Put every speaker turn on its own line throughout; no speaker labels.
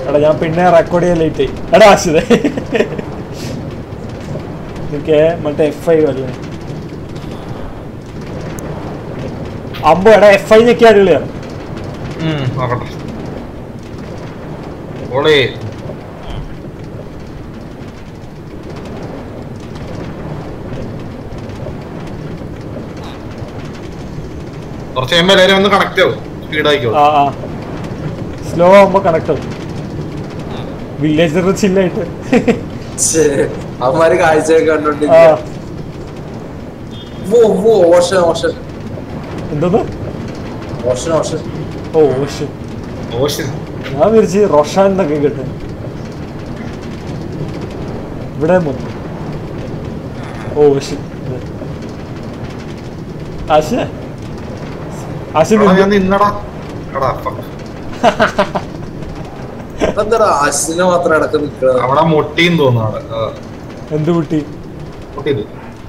എടാ ഞാൻ പിന്നെ റെക്കോർഡ് ചെയ്യാൻ ലേറ്റ് ആയി എടാ ആശുതേ എനിക്ക് മറ്റേ എഫ് ഐ അല്ലേ അമ്പോ എടാ എഫ് ഐ ഞെക്കി അടിപൊളിയാണ്
ഉം, നോക്കട്ടെ ഓളേ കുറച്ച് കഴിയുമ്പോ എല്ലാവരും ഒന്ന് കണക്ട് ആവും സ്പീഡ് ആയിക്കോ
ആ ആ സ്ലോ ആവുമ്പോ കണക്ട് ആവും വില്ലേജർ ചില്ലായിട്ട്
ഛേ, അവന്മാര് കാഴ്ചയൊക്കെ
ആ
കണ്ടോണ്ടിരിക്കുക വോ വോ ഓഷൻ ഓഷൻ
എന്തോന്ന്
ഓഷൻ ഓഷൻ
ഓ ഓഷ്
ഓഷൻ
ഞാൻ വിരിച്ച് റൊഷാൻ എന്നൊക്കെ കേട്ടു ഇവിടെ മൊത്തം ഓ ഓഷ് ആശ ആശ
എടാ, ഞാൻ നിന്നടാ എടാ fuck.
എന്താ അശ്വിനെ മാത്രം ഇടക്ക് നിക്കുന്നത്
അവിടെ മുട്ടിയും തോന്നുന്നു അവിടെ ആ,
എന്ത് കുട്ടി
മുട്ടിയില്ല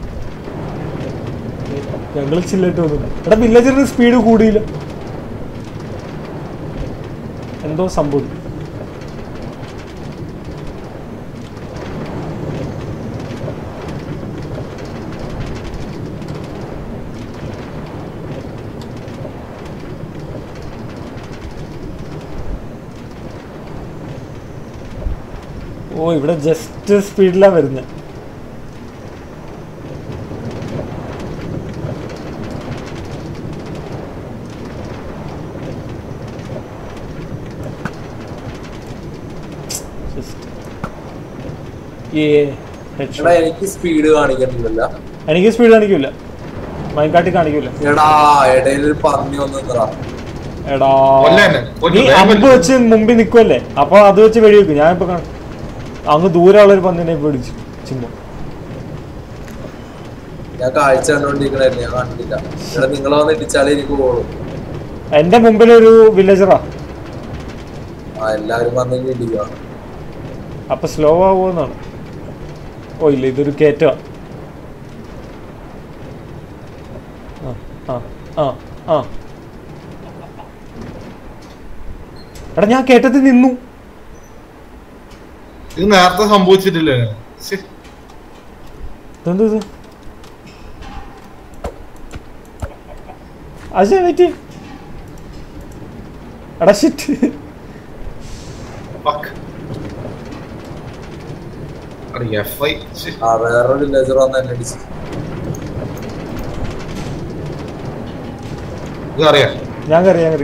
ഞങ്ങൾ ചില്ലായിട്ട് വന്നു എടാ വില്ലേജറിന് സ്പീഡ് കൂടിയില്ല എന്തോ സംഭവം ഓ ഇവിടെ ജസ്റ്റ് സ്പീഡിലാ വരുന്നത് ജസ്റ്റ് ഏ
എടാ എനിക്ക് സ്പീഡ് കാണിക്കുന്നില്ല
എനിക്ക് സ്പീഡ് കാണിക്കൂല മൈൻകാട്ടി കാണിക്കൂല
എടാ ഇടയിൽ ഒരു പന്നി വന്നിട്ടാ
എടാ
കൊല്ല് തന്നെ, കൊല്ല്,
നീ
വേഗം
അമ്പ്
കൊല്ല്.
വെച്ച് മുമ്പിൽ നിക്കുവല്ലേ അപ്പൊ അത് വെച്ച് വെടിവെക്കും ഞാനിപ്പോ കാണ- അങ്ങ് ദൂരെയുള്ള ഒരു പന്നിനെ പിടിച്ചു ചുമ്മാ
ഞാൻ കാഴ്ച കണ്ടോണ്ടിരിക്കണല്ലേ ഞാൻ കണ്ടില്ല എടാ നിങ്ങൾ വന്ന് ഇടിച്ചാലേ എനിക്ക് പോകുള്ളൂ
എന്റെ മുമ്പിലൊരു വില്ലേജറാ
ആ എല്ലാരും വന്ന് ഇടിക്കുക
അപ്പൊ സ്ലോ ആവുമെന്നാണ് ഓ ഇല്ല ഇതൊരു കയറ്റമാ ആ ആ ആ ആ എടാ ഞാൻ കേട്ടത്തിൽ നിന്നു
ഇത് നേരത്തെ സംഭവിച്ചിട്ടില്ലേ ശ്ശെ.
ഇതെന്ത് ഇത് അജയ വെയിറ്റ് എടാ ഷിറ്റ്
Fuck. എടാ, FI. ശ്ശെ.
ആ വേറൊരു വില്ലേജർ വന്ന് എന്നെ ഇടിച്ചു
ഇതറിയാം
ഞാൻ കയറി ഞാൻ കയറി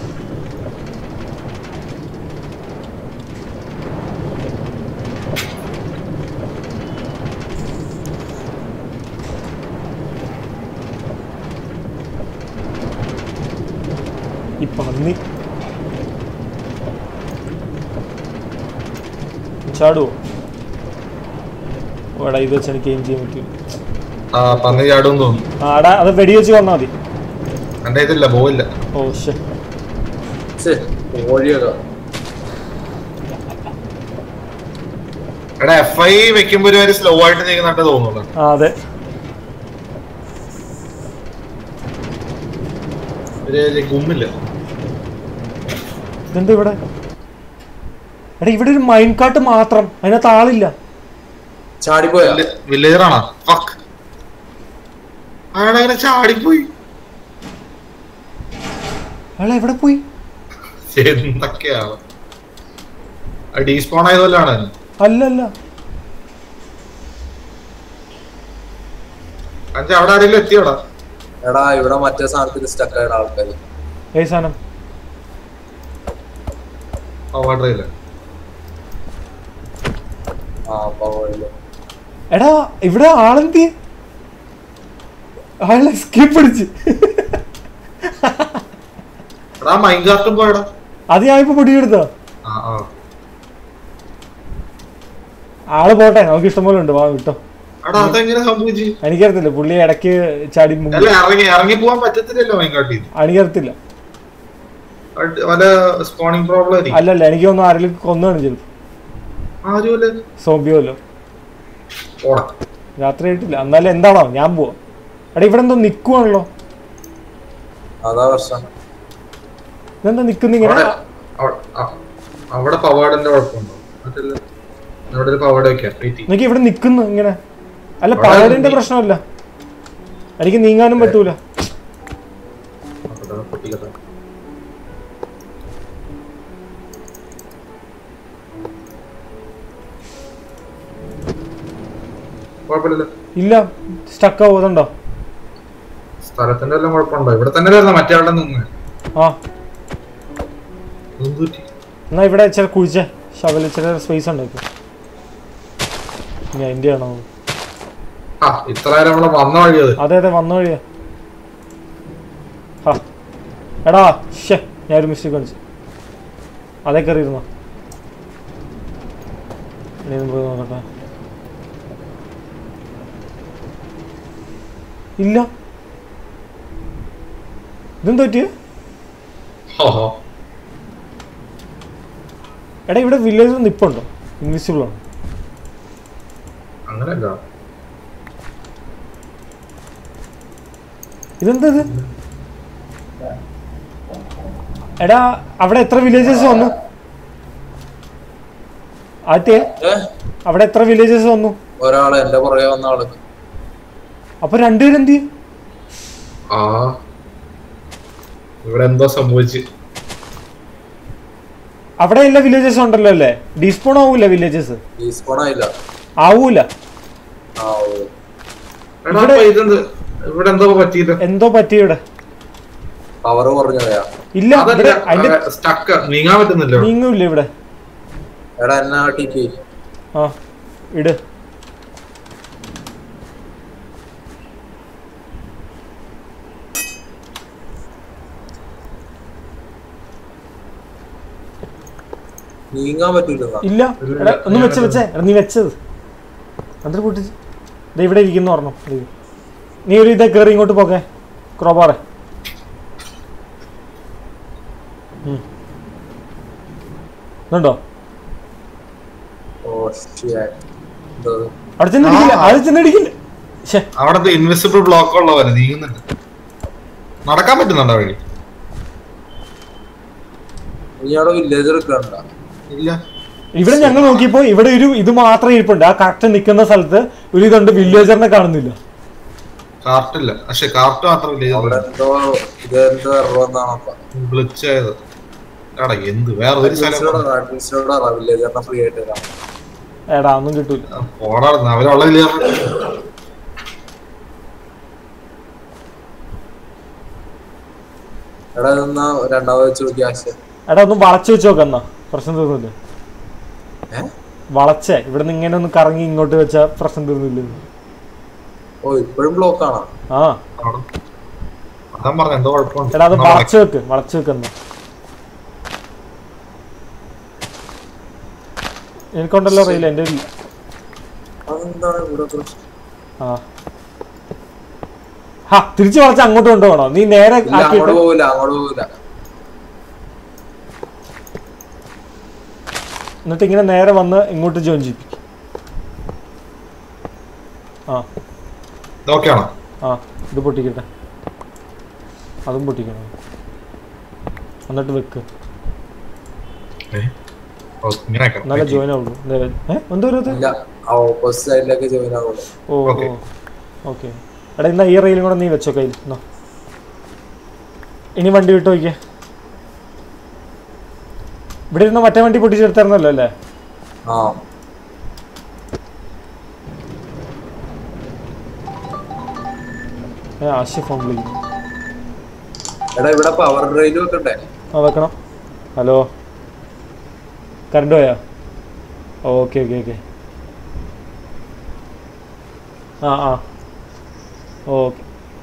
ഈ പന്നി ചാടുവോ ഓ എടാ ഇത് വെച്ച് എനിക്ക് എയിം ചെയ്യാൻ പറ്റൂല
ആ പന്നി ചാടും തോന്നുന്നു
ആ എടാ അത് വെടി വെച്ച് കൊന്നാ മതി
എന്റെ ഇതില്ല പോവില്ല
ഓ ശേ
ഛേ, കോഴിയൊക്കെ
എടാ എഫ് ഐ വെക്കുമ്പോ ഒരു സ്ലോ ആയിട്ട് നീങ്ങുന്നുണ്ട് തോന്നുന്നു
ആ അതെ
ഒരു ഗുമ്മില്ല
ഇതെന്താ ഇവിടെ എടാ ഇവിടെ ഒരു മൈൻ കാട്ട് മാത്രം അതിനകത്ത് ആളില്ല
ചാടിപ്പോയാ
വില്ലേജർ ആണോ ഫക്ക് അയാളങ്ങനെ ചാടിപ്പോയി
അയാൾ എവിടെ പോയി
എന്തൊക്കെയാണ് ഡീസ്പോൺ ആയതുകൊണ്ടാണ്
അല്ല അല്ല
അഞ്ച് അവിടെ ആരെങ്കിലും എത്തിയോടാ
എടാ ഇവിടെ മറ്റേ സാധനത്തിൽ സ്റ്റക്കായ ആൾക്കാര്
ഏ സാധനം
വാട്ടറില്ല
ആ പവറില്
എടാ ഇവിടെ ആളെന്തി അയാളെ സ്കിപ്പ് പിടിച്ച്
എടാ മൈൻകാർട്ടും പോയടാ
അത് ഞാൻ ഇപ്പൊ പൊടിയെടുത്ത
ആ ആ
ആള് പോട്ടെ നമുക്ക് ഇഷ്ടംപോലെ ഉണ്ട് വാ കിട്ടോ
എടാ അതെങ്ങനെ സംഭവിച്ചു
എനിക്കറിയത്തില്ല പുള്ളി ഇടയ്ക്ക് ചാടി മുങ്ങി
അല്ല ഇറങ്ങി ഇറങ്ങി പോവാൻ പറ്റത്തില്ലല്ലോ മൈൻകാട്ടിൽ
എനിക്കറിയത്തില്ല
വല്ല സ്പോണിങ് പ്രോബ്ലം ആയിരിക്കും
അല്ലല്ല എനിക്ക് തോന്നുന്നു ആരെങ്കിലും കൊന്നാണ് ചിലപ്പോൾ
ആരുമല്ല
സോംബിയോല്ലോ
ഓടാ
രാത്രി ആയിട്ടില്ല എന്നാലും എന്താണോ ഞാൻ പോവാ എടാ ഇവിടെ എന്തോ നിക്കുവാണല്ലോ
അതാ പ്രശ്നം
ഇതെന്താ നിക്കുന്ന ഇങ്ങനെ
അവിടെ അവിടെ- ആ. അവിടെ പവാഡിന്റെ കുഴപ്പമുണ്ടോ അതില്ല അവിടെ ഒരു പവാഡ് വെക്കാം വെയിറ്റ്
എനിക്ക് ഇവിടെ നിക്കുന്നു ഇങ്ങനെ അല്ല
അവിടെ
പവറിന്റെ
നീ-
പ്രശ്നമല്ല എനിക്ക് നീങ്ങാനും പറ്റൂല
പൊട്ടിക്കട്ടെ കുഴപ്പമില്ലല്ലോ
ഇല്ല സ്റ്റക്ക് ആവുന്നുണ്ടോ
സ്ഥലത്തിന്റെ എല്ലാം കുഴപ്പമുണ്ടോ ഇവിടെ തന്നെ വരുന്ന മറ്റേ ആളുടെ നിന്ന്
ആ
എന്ത് പറ്റി?
എന്നാ ഇവിടെ ചില കുഴിച്ച ശവല ചില സ്പേസ് ഉണ്ട് ഇപ്പൊ ഇനി അതിന്റെ ആണോ
ആ ഇത്ര നേരം നമ്മളെ വന്ന വഴി അത്
അതെ അതെ വന്ന വഴിയാ ഹാ എടാ ഷേ ഞാനൊരു മിസ്റ്റേക്ക് കാണിച്ചു അതേ കയറിയിരുന്നോ ഇനി ഒന്ന് പോയി നോക്കട്ടെ ഇല്ല ഇതെന്ത് പറ്റിയ
ഓഹോ
എടാ ഇവിടെ വില്ലേജ് നിപ്പുണ്ടോ ഇൻവിസിബിൾ ആണ്
അങ്ങനെയല്ല
ഇതെന്താ ഇത് എടാ അവിടെ എത്ര വില്ലേജസ് വന്നു ആദ്യത്തെ
ഏ
അവിടെ എത്ര വില്ലേജസ് വന്നു
ഒരാള് എന്റെ പുറകെ വന്ന ആള്
അപ്പൊ രണ്ടുപേരും എന്ത് ചെയ്യും?
ആ ഇവിടെ എന്തോ സംഭവിച്ച്
അവിടെ എല്ലാ വില്ലേജസും ഉണ്ടല്ലോ അല്ലേ ഡിസ്പോൺ ആവൂല വില്ലേജസ്
റീസ്പോൺ ആയില്ല
ആവൂല
ആ ഓ
എടാ അപ്പൊ ഇതെന്ത് ഇവിടെ എന്തോ പറ്റിയില്ല
എന്തോ പറ്റിയുടെ
പവർ കുറഞ്ഞതാ
ഇല്ല
അതല്ല
ഇവിടെ അതിന്റെ
സ്റ്റക്ക് നീങ്ങാൻ പറ്റുന്നില്ല ഇവിടെ.
നീങ്ങൂല്ല ഇവിടെ
എടാ എന്നാ ടി പി
ആ ഇട്
നീങ്ങാൻ പറ്റൂലെന്നാ
ഇല്ല
ഇല്ല,
എടാ, ഒന്ന്
ഞാൻ
വെച്ച് വെച്ചേ എടാ, നീ വെച്ചത് എന്നിട്ട് കൂട്ടിച്ച് ദേ ഇവിടെ ഇരിക്കുന്നു പറഞ്ഞു ദേ. നീ ഒരു ഇതേ കയറി ഇങ്ങോട്ട് പോകെ ക്രോബാറെ ഉണ്ടോ
ഓ shit. എന്തോ ഇത്?
അവിടെ ചെന്ന് അടിക്കില്ല
ആ.
അവിടെ ചെന്ന് അടിക്കില്ല ശ്ശെ,
അവിടത്തെ ഇൻവിസിബിൾ ബ്ലോക്ക് ഉള്ള പോലെ നീങ്ങുന്നുണ്ട് നടക്കാൻ പറ്റുന്നുണ്ടോ വഴി
നീ അവിടെ വില്ലേജ് എടുക്കണ്ട
ഇല്ല
ഇവിടെ ഞങ്ങൾ നോക്കിയപ്പോ ഇവിടെ ഒരു ഇത് മാത്രമേ ഇരിപ്പുണ്ട് ആ കറക്റ്റ് നിൽക്കുന്ന സ്ഥലത്ത് ഒരു ഇതുണ്ട് വില്ലേജറിനെ കാണുന്നില്ല
കാർട്ടില്ല പക്ഷെ കാർട്ട് മാത്രമല്ല
അവിടെ എന്തോ ഇത് എന്തോ എറർ വന്നാണപ്പ
ഗ്ലിച്ച് ആയത് എടാ എന്ത് വേറെ ഒരു സ്ഥലം
അഡ്മിനിസ്ട്രേറ്റർ വില്ലേജറിനെ ഫ്രീ ആയിട്ട് തരാം
എടാ ഒന്നും കിട്ടൂല
പോടാടുന്നു അവരുള്ള ക്ലിയർ
എടാ ഇതെന്നാ രണ്ടാമത് വെച്ച് നോക്കി ആശ
എടാ ഒന്ന് വളച്ചു വെച്ച് നോക്കാം എന്നാ പ്രശ്നം തീർന്നില്ല
ഏ
വളച്ചേ ഇവിടെ നിന്ന് ഇങ്ങനെ ഒന്ന് കറങ്ങി ഇങ്ങോട്ട് വെച്ചാ പ്രശ്നം തീർന്നില്ല
ഓ ഇപ്പോഴും ബ്ലോക്ക് ആണോ
ആ
അതാ പറഞ്ഞ എന്തോ കുഴപ്പമുണ്ട്
എടാ അത്
എന്നാ
വളച്ചു വെക്ക് വളച്ചു വെക്കെന്നാ എനിക്കുണ്ടല്ലോ അറിയില്ല എൻ്റെ ഇല്ല
അതെന്താണ് ഇവിടെ പ്രശ്നം
ആ ഹാ തിരിച്ചു വളച്ച് അങ്ങോട്ട് കൊണ്ടുപോകണോ നീ നേരെ
ഇല്ല അങ്ങോട്ട്
ആക്കിയിട്ട്
പോവില്ല അങ്ങോട്ട് പോവില്ല
എന്നിട്ട് ഇങ്ങനെ നേരെ വന്ന് ഇങ്ങോട്ട് ജോയിൻ ചെയ്യിപ്പിക്കും ആ
ഇതൊക്കെയാണോ
ആ ഇത് പൊട്ടിക്കട്ടെ അതും പൊട്ടിക്കണം എന്നിട്ട് വെക്ക്
ഏ? ഓ, ഇങ്ങനെയൊക്കെ
എന്നാലേ ജോയിൻ ആവുള്ളൂ ദേ, ഏ എന്തോ ഒരു ഇത്?
ഇല്ല ആ ഓപ്പോസിറ്റ് സൈഡിലേക്ക് ജോയിൻ ആവുള്ളൂ
ഓ
Okay.
ഓക്കെ എടാ ഇന്നാ ഈ റെയിലും കൂടെ നീ വെച്ചോ കയ്യിൽ എന്നാ ഇനി വണ്ടി വിട്ട് നോക്കിയേ ഇവിടെ ഇരുന്ന മറ്റേ വണ്ടി പൊട്ടിച്ചെടുത്തായിരുന്നല്ലോ അല്ലേ
ആ
ഏ ആശി ഫോൺ വിളിക്കുന്നു
എടാ ഇവിടെ പവർ ഡ്രൈവ് വെക്കണ്ടേ
ആ വെക്കണം ഹലോ കറണ്ട് പോയാ ഓക്കെ ഓക്കെ ഓക്കെ ആ ആ ഓക്കെ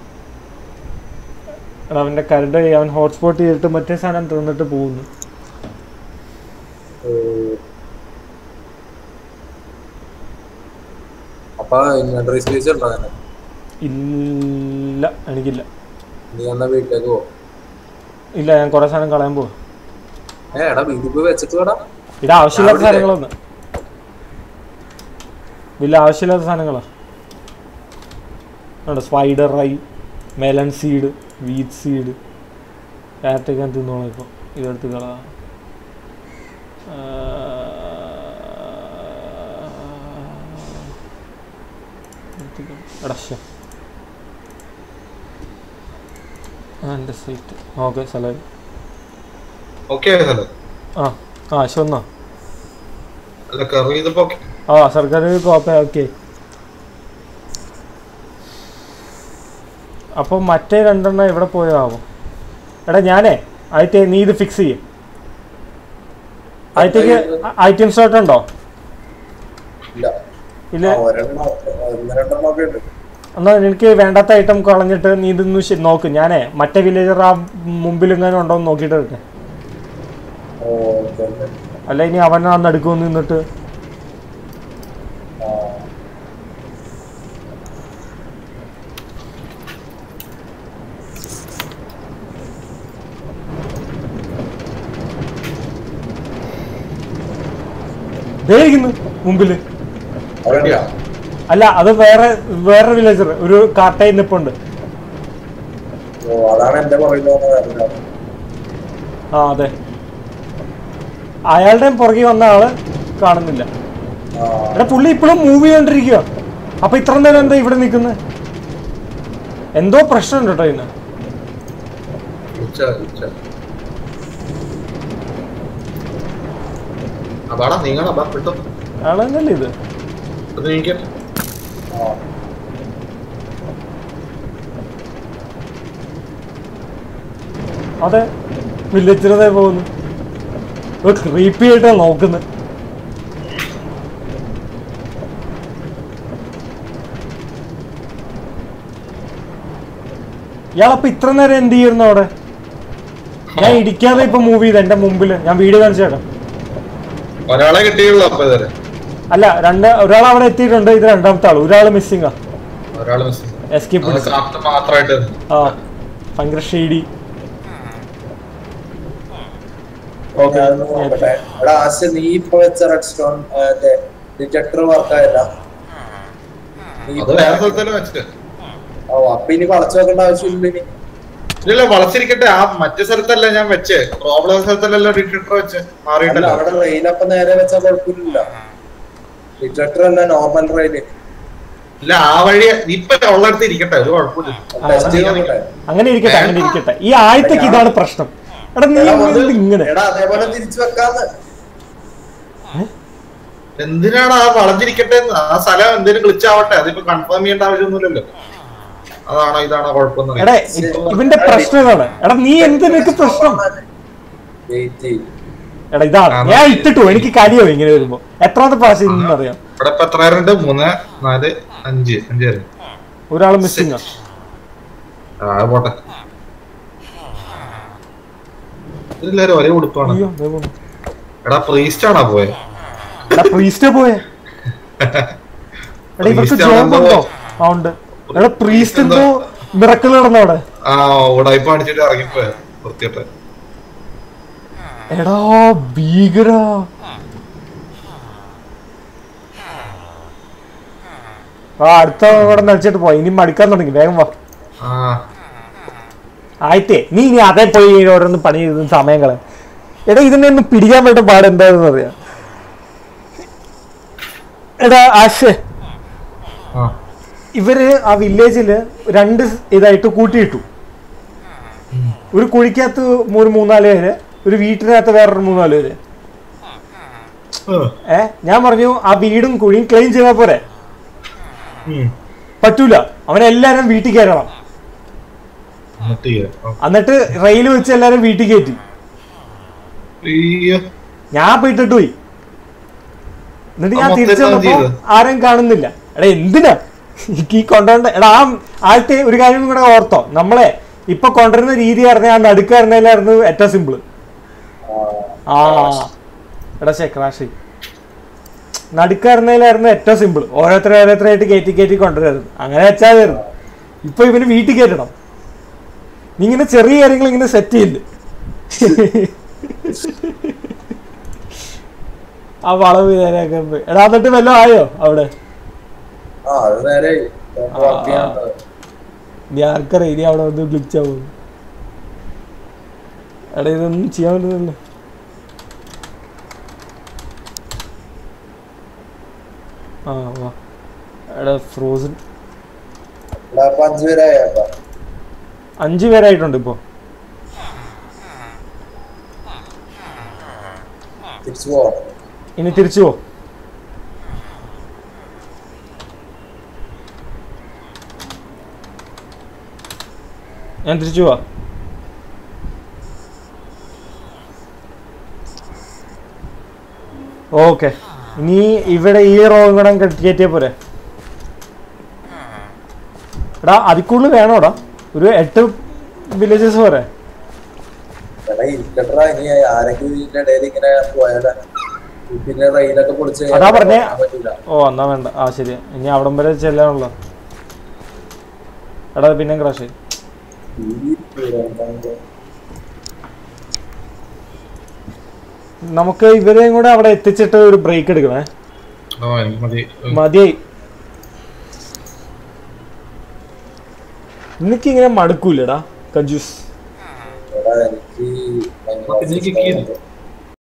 എടാ അവൻ്റെ കറണ്ട് പോയി അവൻ ഹോട്ട്സ്പോട്ട് ചെയ്തിട്ട് മറ്റേ സാധനം തിന്നിട്ട് പോകുന്നു
ഓ. അപ്പൊ ഇൻവെന്ററി സ്പേസ് ഉണ്ടോ അങ്ങനെ
ഇല്ല എനിക്കില്ല
നീ എന്നാ വീട്ടിലേക്ക് പോ
ഇല്ല ഞാൻ കുറേ സാധനം കളയാൻ പോവാ
ഏ എടാ വീട്ടിൽ പോയി വെച്ചിട്ട് വേടാ
ഇത് ആവശ്യമില്ലാത്ത
രാവിലെ?
സാധനങ്ങളൊന്ന് വലിയ ആവശ്യമില്ലാത്ത സാധനങ്ങളാ ഉണ്ട് spider rye melon seed wheat seed ക്യാരറ്റൊക്കെ ഞാൻ തിന്നോളാം ഇപ്പോൾ ഇതെടുത്ത് കളാ എടാ ശ്ശെ. ആ എൻ്റെ സൈറ്റ് ഓക്കെ സ്ഥലം
ഓക്കെ സ്ഥലം
ആ ആ ശരി
അല്ല കറി ചെയ്തപ്പോ ഓക്കെ
ആ സർക്കാർ കോപ്പ ഓക്കെ അപ്പോൾ മറ്റേ രണ്ടെണ്ണം എവിടെ പോയതാവും എടാ ഞാനേ ആദ്യത്തെ നീ ഇത് ഫിക്സ് ചെയ്യും ആദ്യത്തേക്ക് ഐറ്റം സ്റ്റോട്ട് ഉണ്ടോ
ഇല്ല
ഇല്ല
ആ, ഒരെണ്ണം ഒന്ന് രണ്ടെണ്ണം ഒക്കെ ഉണ്ട്
എന്നാ എനിക്ക് വേണ്ടാത്ത ഐറ്റം കളഞ്ഞിട്ട് നീ ഇതൊന്ന് ശരി നോക്ക് ഞാനേ മറ്റേ വില്ലേജർ ആ മുമ്പിൽ ഇങ്ങനെ ഉണ്ടോ എന്ന് നോക്കിയിട്ട് വരട്ടെ
ഓ ഓക്കെ ഓക്കെ
അല്ല ഇനി അവൻ ആ നടുക്കുമെന്ന് നിന്നിട്ട്
ആ
ദേ ഇരിക്കുന്നു മുമ്പില്
അവിടെയാ
അല്ല അത് വേറെ വേറെ വില്ലേജർ ഒരു കാട്ടയിൽ നിപ്പുണ്ട്
ഓ അതാണ് എന്റെ പറയുന്നത്
ആ അതെ അയാളുടെ പുറകെ വന്ന ആള് കാണുന്നില്ല
ആ
എടാ പുള്ളി ഇപ്പോഴും മൂവ് ചെയ്തോണ്ടിരിക്കുക അപ്പൊ ഇത്ര നേരം എന്താ ഇവിടെ നിൽക്കുന്നത് എന്തോ പ്രശ്നമുണ്ട് കേട്ടോ ഇന്ന്
ഉച്ച ഉച്ച അതാടാ നീങ്ങണ ബാ വിട്ടോ
അയാൾ തന്നെയല്ലേ ഇത്
അത് നീക്കാൻ
ആ
അതെ വില്ലേജിലതേ പോകുന്നു ക്രീപ്പി ആയിട്ടാ നോക്കുന്നത് ഇയാളപ്പൊ ഇത്ര നേരം എന്ത് ചെയ്യുന്നു അവിടെ ഞാൻ ഇടിക്കാതെ ഇപ്പൊ മൂവ് ചെയ്ത് എന്റെ മുമ്പില് ഞാൻ വീഡിയോ കാണിച്ചു തരാം
ഒരാളെ കിട്ടിയുള്ളൂ അപ്പൊ ഇതുവരെ
അല്ല രണ്ട് ഒരാൾ അവിടെ എത്തിയിട്ടുണ്ട് ഇത് രണ്ടാമത്തെ ആള് ഒരാൾ മിസ്സിംഗ് ആ
ഒരാള് മിസ്
എസ്കേപ്പ്
കാർട്ട് മാത്രമായിട്ട്
ആ ഭയങ്കര ഷെയ്ഡി
ഓക്കെ അതൊന്ന് നോക്കട്ടെ എടാ ആശ നീ ഇപ്പൊ വെച്ച റെഡ് സ്റ്റോൺ ഡിറ്റക്ടർ വർക്കായില്ല നീ
അത് വേറെ സ്ഥലത്തല്ലേ വെച്ചിട്ട്
ഓ അപ്പൊ ഇനി വളച്ചു നോക്കേണ്ട ആവശ്യമില്ല ഇനി
ഇല്ല വളച്ചിരിക്കട്ടെ ആ മറ്റേ സ്ഥലത്തല്ല ഞാൻ വെച്ചേ പ്രോബ്ലം സ്ഥലത്തല്ലല്ലോ ഡിറ്റക്ടർ വെച്ച്
അല്ല
മാറിയിട്ടല്ലോ
അവിടെ റെയിൽ അപ്പൊ നേരെ വെച്ചാൽ കുഴപ്പമില്ല ഡിറ്റക്ടർ അല്ല നോർമൽ റെയില്
ഇല്ല ആ വഴി ഇപ്പൊ ഉള്ളടത്ത് ഇരിക്കട്ടെ ഒരു കുഴപ്പമില്ല
ടെസ്റ്റ് ചെയ്ത് നോക്കട്ടെ
അങ്ങനെ ഇരിക്കട്ടെ അങ്ങനെ ഇരിക്കട്ടെ ഈ ആയത്തേക്ക് ഇതാണ് പ്രശ്നം എടാ നീ
എടാ, അത്
ഇത് ഇങ്ങനെ
എടാ അതേപോലെ തിരിച്ചു വെക്കാന്ന്
എന്തിനാണ് ആ വളഞ്ഞിരിക്കട്ടെ എന്ന്? ആ സ്ഥലം എന്തെങ്കിലും ഗ്ലിച്ചാവട്ടെ അതിപ്പോ കൺഫേം ചെയ്യേണ്ട ആവശ്യമൊന്നുമില്ലല്ലോ അതാണോ ഇതാണോ കുഴപ്പമൊന്നും
എടാ ഇ- ഇവന്റെ പ്രശ്നം ഇതാണ് എടാ നീ എന്ത് നിനക്ക് പ്രശ്നം
വെയിറ്റ് ചെയ്യും
എടാ ഇതാണ്
ആ,
ഞാൻ
മതി.
ഇട്ടിട്ടു എനിക്ക് കലിയോ ഇങ്ങനെ വരുമ്പോ എത്രാമത്തെ പ്രാവശ്യം ഇന്നറിയാം
ഇവിടെ ഇപ്പൊ എത്ര പേരുണ്ട് മൂന്ന് നാല് അഞ്ച് അഞ്ച് പേര്
ഒരാൾ മിസ്സിംഗ്
ആ അത് പോട്ടെ എല്ലാരും ഒരേ ഉടുപ്പാണ്
അയ്യോ ദേ പോണു.
എടാ പ്രീസ്റ്റ് ആണോ പോയെ
എടാ പ്രീസ്റ്റ് പോയെ എടാ ഇവർക്ക്
Priest
ജോബ്
ആണെന്തോ?
ഉണ്ടോ ആ ഉണ്ട് എടാ പ്രീസ്റ്റ് എന്തോ മിറക്കിൾ നടന്നോ അവിടെ
ആ ഉടായ്പ അടിച്ചിട്ട് ഇറങ്ങിപ്പോയ വൃത്തിയിട്ട്
എടാ ഭീകര ആ അടുത്ത ഇവിടെ നടിച്ചിട്ട് പോയി ഇനി മടിക്കാൻ തുടങ്ങി വേഗം വാ
ആ
ആയിട്ടേ നീ ഇനി അതേ പോയി ഓരോന്ന് പണി ചെയ്ത് സമയം കളയാം എടാ ഇതിനെ ഒന്ന് പിടിക്കാൻ പറ്റുന്ന പാട് എന്താണെന്ന് അറിയാം എടാ ആശേ
ആ
ഇവര് ആ വില്ലേജില് രണ്ട് ഇതായിട്ട് കൂട്ടിയിട്ടു ഒരു കുഴിക്കകത്ത് ഒരു മൂന്നാല് പേര് ഒരു വീട്ടിനകത്ത് വേറൊരു മൂന്നാല് പേര്
ആ.
ഏ ഞാൻ പറഞ്ഞു ആ വീടും കുഴിയും ക്ലെയിം ചെയ്താൽ പോരെ
ഉം.
പറ്റൂല അവനെല്ലാരും വീട്ടിൽ കയറണം
എന്നിട്ട് ചെയ്യാം. ആ.
എന്നിട്ട് റെയിൽ വെച്ച് എല്ലാരും വീട്ടിൽ കയറ്റി
അയ്യോ.
ഞാൻ പോയിട്ടിട്ട് പോയി എന്നിട്ട് ഞാൻ
അപ്പൊ
തിരിച്ചു
എന്താ
വന്നപ്പോ
ചെയ്തത്?
ആരും കാണുന്നില്ല എടാ എന്തിനാ എനിക്ക് ഈ കൊണ്ടുവരണ്ട എടാ ആ ആദ്യത്തെ ഒരു കാര്യം കൂടെ ഓർത്തോ നമ്മളെ ഇപ്പൊ കൊണ്ടുവരുന്ന രീതി പറഞ്ഞാൽ ആ നടുക്കാരനായിരുന്നു ഏറ്റവും സിമ്പിള് ആ എടാ ശേ ക്രാഷ് നടുക്കാരനായിരുന്നു ഏറ്റവും സിമ്പിൾ ഓരോരുത്തർ ഓരോരുത്തരായിട്ട് കയറ്റി കയറ്റി കൊണ്ടുവരായിരുന്നു അങ്ങനെ വെച്ചാൽ ഇപ്പൊ ഇവന് വീട്ടിൽ കയറ്റണം നീ ഇങ്ങനെ ചെറിയ കാര്യങ്ങൾ ഇങ്ങനെ സെറ്റ് ചെയ്യില്ല ആ വളവ് നേരെയൊക്കെ പോയി. എടാ എന്നിട്ട് വല്ലതും ആയോ അവിടെ
ആ അത് നേരെ വർക്ക് ചെയ്യാൻ
ഇനി ആർക്കറിയാം ഇനി അവിടെ വന്ന് ഗ്ലിച്ച് ആവും എടാ ഇതൊന്നും ചെയ്യാൻ പറ്റുന്നില്ല ആ വാ എടാ ഫ്രോസൺ
എടാ അപ്പൊ അഞ്ചു പേരായ
അഞ്ച് പേരായിട്ടുണ്ട് ഇപ്പോൾ
തിരിച്ചു പോവാം
ഇനി തിരിച്ചു പോ ഞാൻ തിരിച്ചു പോവാ ഓക്കെ ഇനി ഇവിടെ ഈ റോയും കൂടെ കയറ്റിയാ പോരെ എടാ അതിക്കുള്ളിൽ വേണോടാ ഒരു എട്ട് വില്ലേജസ് പോരെ
എടാ ഇരിക്കട്ടാ ഇനി ആരെങ്കിലും ഇതിന്റെ ഇടയിൽ ഇങ്ങനെ പോയാലാ പിന്നെ റെയിലൊക്കെ പൊളിച്ച്
അതാ പറഞ്ഞേ.
പോകാൻ പറ്റൂല
ഓ എന്നാ വേണ്ട ആ ശരി ഇനി അവിടം വരെ ചെല്ലാനുള്ള എടാ പിന്നെ ക്രാഷ് ആയി
ഈ ദുരന്തം.
നമുക്ക് ഇവരെയും കൂടെ അവിടെ എത്തിച്ചിട്ട് ഒരു ബ്രേക്ക് എടുക്കണേ
ആ എനിക്ക് മതി
മതിയായി എനിക്കിങ്ങനെ മടുക്കൂലടാ കജൂസ്
എടാ എനിക്ക് ഭയങ്കര
ഇതിലേക്ക് കീ ഉണ്ട്.